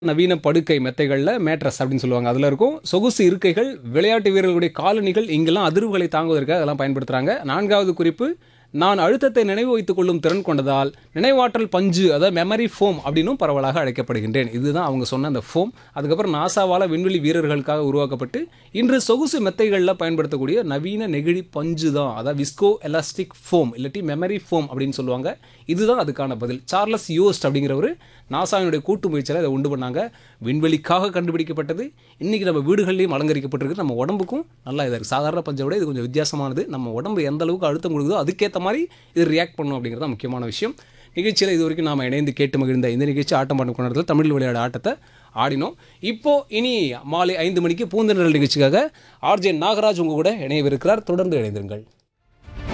நவீன படுக்கை மெத்தைகளில் மேட்ரஸ் அப்படின்னு சொல்லுவாங்க அதில் இருக்கும் சொகுசு இருக்கைகள் விளையாட்டு வீரர்களுடைய காலணிகள் இங்கெல்லாம் அதிர்வுகளை தாங்குவதற்காக அதெல்லாம் பயன்படுத்துகிறாங்க நான்காவது குறிப்பு நான் அழுத்தத்தை நினைவு வைத்துக் கொள்ளும் திறன் கொண்டதால் நினைவாற்றல் பஞ்சு அதாவது மெமரி ஃபோம் அப்படின்னும் பரவலாக அழைக்கப்படுகின்றேன் இதுதான் அவங்க சொன்ன அந்த ஃபோம் அதுக்கப்புறம் நாசாவால் விண்வெளி வீரர்களுக்காக உருவாக்கப்பட்டு இன்று சொகுசு மெத்தைகளில் பயன்படுத்தக்கூடிய நவீன நெகிழி பஞ்சு தான் அதாவது விஸ்கோ எலாஸ்டிக் ஃபோம் இல்லாட்டி மெமரி ஃபோம் அப்படின்னு சொல்லுவாங்க இதுதான் அதுக்கான பதில் சார்லஸ் யோஸ்ட் அப்படிங்கிறவர் நாசாவினுடைய கூட்டு முயற்சியில் இதை உண்டு பண்ணாங்க விண்வெளிக்காக கண்டுபிடிக்கப்பட்டது இன்றைக்கி நம்ம வீடுகள்லையும் அலங்கரிக்கப்பட்டிருக்கு நம்ம உடம்புக்கும் நல்லா இதாக இருக்குது சாதாரண பஞ்சை விட இது கொஞ்சம் வித்தியாசமானது நம்ம உடம்பு எந்த அளவுக்கு அழுத்தம் கொடுக்குதோ அதுக்கேற்ற மாதிரி இது ரியாக்ட் பண்ணும் அப்படிங்கிறது தான் முக்கியமான விஷயம் நிகழ்ச்சியில் இது வரைக்கும் நாம் இணைந்து கேட்டு மகிழ்ந்த இந்த நிகழ்ச்சி ஆட்டம் பாட்டம் கொண்டாடத்தில் தமிழ் விளையாட ஆட்டத்தை ஆடினோம் இப்போ இனி மாலை ஐந்து மணிக்கு பூந்தென்றல் நிகழ்ச்சிக்காக ஆர்ஜே நாகராஜ் உங்க கூட இணையவிருக்கிறார் தொடர்ந்து இணைந்திருங்கள்